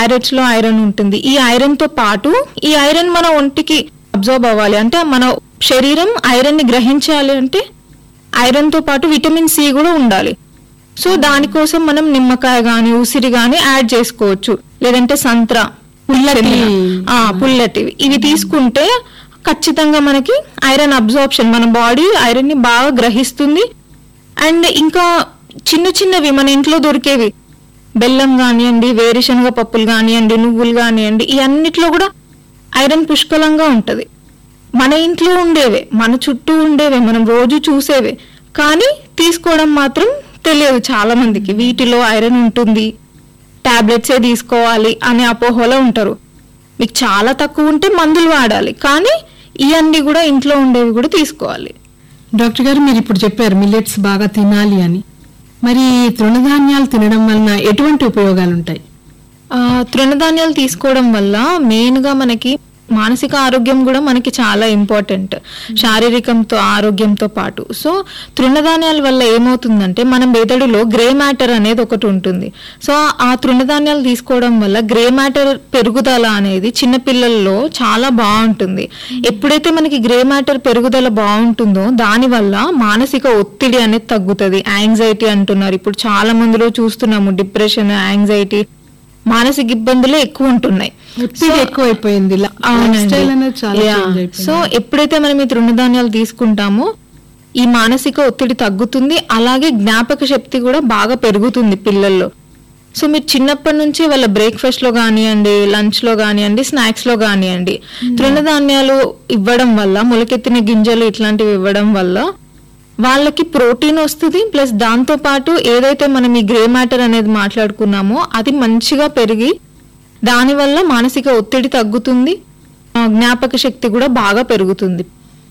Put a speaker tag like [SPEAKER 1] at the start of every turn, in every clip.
[SPEAKER 1] Carrots లో iron ఉంటుంది ఈ ఐరన్ తో పాటు ఈ ఐరన్ మన ఒంటికి అబ్జర్వ్ అవ్వాలి అంటే మన శరీరం ఐరన్ ని గ్రహించాలి అంటే ఐరన్ తో పాటు విటమిన్ సి కూడా ఉండాలి సో దానికోసం మనం నిమ్మకాయ గాని ఉసిరి గాని యాడ్ చేసుకోవచ్చు లేదంటే సంత్ర
[SPEAKER 2] పుల్లటి.
[SPEAKER 1] ఆ, పుల్లటివి ఇవి తీసుకుంటే ఖచ్చితంగా మనకి ఐరన్ అబ్జార్ప్షన్ మన బాడీ ఐరన్ ని బాగా గ్రహిస్తుంది అండ్ ఇంకా చిన్న చిన్నవి మన ఇంట్లో దొరికేవి బెల్లం కానివ్వండి వేరుశనగ పప్పులు కానివ్వండి నువ్వులు కానివ్వండి ఈ అన్నిట్లో కూడా ఐరన్ పుష్కలంగా ఉంటది మన ఇంట్లో ఉండేవే మన చుట్టూ ఉండేవే మనం రోజు చూసేవే కానీ తీసుకోవడం మాత్రం తెలియదు చాలా మందికి వీటిలో ఐరన్ ఉంటుంది టాబ్లెట్సే తీసుకోవాలి అనే అపోహలో ఉంటారు మీకు చాలా తక్కువ ఉంటే మందులు వాడాలి కానీ ఇవన్నీ కూడా ఇంట్లో ఉండేవి కూడా తీసుకోవాలి
[SPEAKER 2] డాక్టర్ గారు మీరు ఇప్పుడు చెప్పారు మిల్లెట్స్ బాగా తినాలి అని మరి తృణధాన్యాలు తినడం వలన ఎటువంటి ఉపయోగాలు ఉంటాయి
[SPEAKER 1] ఆ, తృణధాన్యాలు తీసుకోవడం వల్ల మెయిన్ గా మనకి మానసిక ఆరోగ్యం కూడా మనకి చాలా ఇంపార్టెంట్ శారీరకంతో ఆరోగ్యంతో పాటు సో తృణధాన్యాల వల్ల ఏమవుతుందంటే మన మెదడులో గ్రే మ్యాటర్ అనేది ఒకటి ఉంటుంది సో ఆ తృణధాన్యాలు తీసుకోవడం వల్ల గ్రే మ్యాటర్ పెరుగుదల అనేది చిన్న పిల్లల్లో చాలా బాగుంటుంది ఎప్పుడైతే మనకి గ్రే మ్యాటర్ పెరుగుదల బాగుంటుందో దానివల్ల మానసిక ఒత్తిడి అనేది తగ్గుతుంది యాంగ్జైటీ అంటున్నారు ఇప్పుడు చాలా మందిలో చూస్తున్నాము డిప్రెషన్ యాంగ్జైటీ మానసిక ఇబ్బందులు ఎక్కువ ఉంటున్నాయి
[SPEAKER 2] ఒత్తిడి ఎక్కువైపోయింది ల-
[SPEAKER 1] అవునండి.
[SPEAKER 2] లైఫ్ స్టైల్ అనేది చాలా
[SPEAKER 1] Yeah.
[SPEAKER 2] చేంజ్ అయిపోయింది
[SPEAKER 1] సో ఎప్పుడైతే మనం ఈ తృణధాన్యాలు తీసుకుంటామో ఈ మానసిక ఒత్తిడి తగ్గుతుంది అలాగే జ్ఞాపక శక్తి కూడా బాగా పెరుగుతుంది పిల్లల్లో సో మీరు చిన్నప్పటి నుంచి వాళ్ళ బ్రేక్ఫాస్ట్ లో కానివ్వండి లంచ్ లో కానివ్వండి స్నాక్స్ లో కానివ్వండి తృణధాన్యాలు ఇవ్వడం వల్ల మొలకెత్తిన గింజలు ఇట్లాంటివి ఇవ్వడం వల్ల వాళ్ళకి ప్రోటీన్ వస్తుంది ప్లస్ దాంతో పాటు ఏదైతే మనం ఈ గ్రే మ్యాటర్ అనేది మాట్లాడుకున్నామో అది మంచిగా పెరిగి దానివల్ల మానసిక ఒత్తిడి తగ్గుతుంది ఆ, జ్ఞాపక శక్తి కూడా బాగా పెరుగుతుంది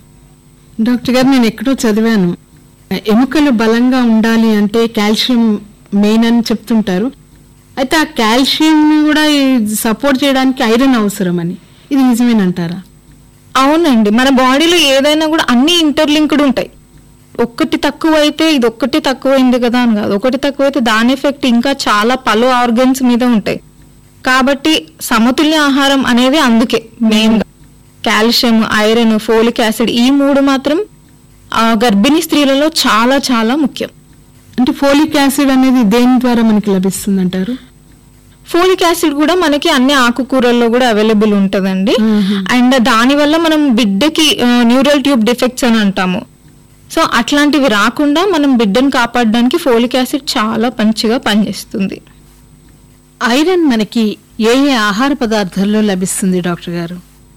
[SPEAKER 2] డాక్టర్ గారు నేను ఎక్కడో చదివాను ఎముకలు బలంగా ఉండాలి అంటే కాల్షియం మెయిన్ అని చెప్తుంటారు అయితే ఆ కాల్షియం కూడా సపోర్ట్ చేయడానికి ఐరన్ అవసరం అని ఇది నిజమేనంటారా
[SPEAKER 1] అవునండి మన బాడీలో ఏదైనా కూడా అన్ని ఇంటర్లింక్డ్ ఉంటాయి ఒక్కటి తక్కువ అయితే ఇది ఒక్కటి తక్కువైంది కదా అని కాదు ఒకటి తక్కువైతే దాని ఎఫెక్ట్ ఇంకా చాలా పలు ఆర్గన్స్ మీద ఉంటాయి కాబట్టి సమతుల్య ఆహారం అనేది అందుకే మెయిన్ గా కాల్షియం ఐరన్ ఫోలిక్ యాసిడ్ ఈ మూడు మాత్రం ఆ, గర్భిణీ స్త్రీలలో చాలా చాలా ముఖ్యం
[SPEAKER 2] అంటే ఫోలిక్ యాసిడ్ అనేది దేని ద్వారా మనకి లభిస్తుంది అంటారు
[SPEAKER 1] ఫోలిక్ యాసిడ్ కూడా మనకి అన్ని ఆకుకూరల్లో కూడా అవైలబుల్ ఉంటదండి
[SPEAKER 2] మ్మ్.
[SPEAKER 1] అండ్ దాని వల్ల మనం బిడ్డకి న్యూరల్ ట్యూబ్ డిఫెక్ట్స్ అని అంటాము సో అట్లాంటివి రాకుండా మనం బిడ్డను కాపాడడానికి ఫోలిక్ యాసిడ్ చాలా మంచిగా పనిచేస్తుంది
[SPEAKER 2] ఐరన్ మనకి ఏ ఏ ఆహార పదార్థాల్లో లభిస్తుంది డాక్టర్ గారు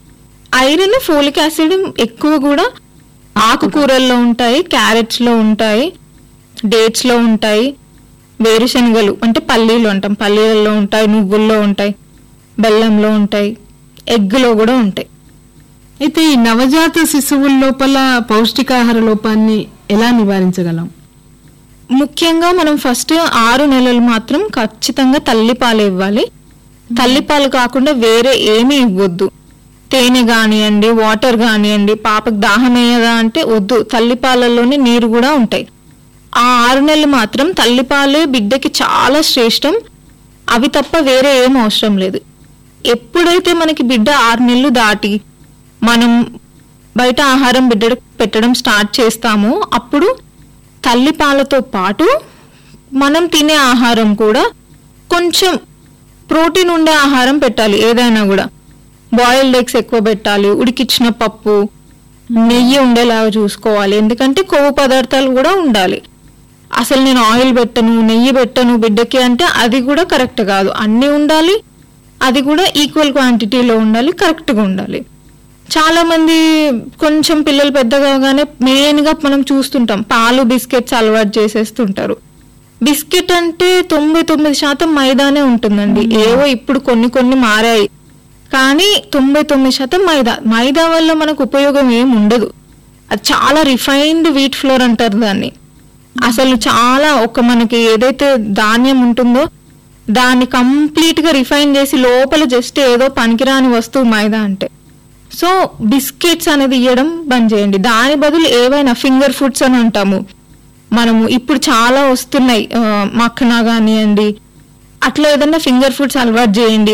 [SPEAKER 1] ఐరన్ ఫోలిక్ యాసిడ్ ఎక్కువ కూడా ఆకుకూరల్లో ఉంటాయి క్యారెట్స్ లో ఉంటాయి డేట్స్ లో ఉంటాయి వేరుశనగలు అంటే పల్లీలు అంటాం పల్లీలలో ఉంటాయి నువ్వుల్లో ఉంటాయి బెల్లంలో ఉంటాయి ఎగ్లో కూడా ఉంటాయి
[SPEAKER 2] అయితే ఈ నవజాత శిశువుల లోపల పౌష్టికాహార లోపాన్ని ఎలా నివారించగలం
[SPEAKER 1] ముఖ్యంగా మనం ఫస్ట్ ఆరు నెలలు మాత్రం ఖచ్చితంగా తల్లిపాలు ఇవ్వాలి తల్లిపాలు కాకుండా వేరే ఏమీ ఇవ్వద్దు తేనె కానివ్వండి వాటర్ కానివ్వండి పాపకు దాహం వేయదా అంటే వద్దు తల్లిపాలలోనే నీరు కూడా ఉంటాయి ఆ ఆరు నెలలు మాత్రం తల్లిపాలే బిడ్డకి చాలా శ్రేష్టం అవి తప్ప వేరే ఏం అవసరం లేదు ఎప్పుడైతే మనకి బిడ్డ ఆరు నెలలు దాటి మనం బయట ఆహారం బిడ్డ పెట్టడం స్టార్ట్ చేస్తామో అప్పుడు తల్లి పాలతో పాటు మనం తినే ఆహారం కూడా కొంచెం ప్రోటీన్ ఉండే ఆహారం పెట్టాలి ఏదైనా కూడా బాయిల్డ్ ఎగ్స్ ఎక్కువ పెట్టాలి ఉడికిచ్చిన పప్పు నెయ్యి ఉండేలాగా చూసుకోవాలి ఎందుకంటే కొవ్వు పదార్థాలు కూడా ఉండాలి అసలు నేను ఆయిల్ పెట్టను నెయ్యి పెట్టను బిడ్డకి అంటే అది కూడా కరెక్ట్ కాదు అన్నీ ఉండాలి అది కూడా ఈక్వల్ క్వాంటిటీలో ఉండాలి కరెక్ట్గా ఉండాలి చాలా మంది కొంచెం పిల్లలు పెద్దగా అవగానే మెయిన్ గా మనం చూస్తుంటాం పాలు బిస్కెట్స్ అలవాటు చేసేస్తుంటారు బిస్కెట్ అంటే తొంభై తొమ్మిది శాతం మైదానే ఉంటుందండి ఏవో ఇప్పుడు కొన్ని కొన్ని మారాయి కానీ తొంభై తొమ్మిది శాతం మైదా మైదా వల్ల మనకు ఉపయోగం ఏం ఉండదు అది చాలా రిఫైన్డ్ వీట్ ఫ్లోర్ అంటారు దాన్ని అసలు చాలా ఒక మనకి ఏదైతే ధాన్యం ఉంటుందో దాన్ని కంప్లీట్ గా రిఫైన్ చేసి లోపల జస్ట్ ఏదో పనికిరాని వస్తువు మైదా అంటే సో బిస్కెట్స్ అనేది ఇవ్వడం బంద్ చేయండి దాని బదులు ఏవైనా ఫింగర్ ఫుడ్స్ అని అంటాము మనము ఇప్పుడు చాలా వస్తున్నాయి ఆ, మక్కన కానివ్వండి అట్లా ఏదన్నా ఫింగర్ ఫుడ్స్ అలవాటు చేయండి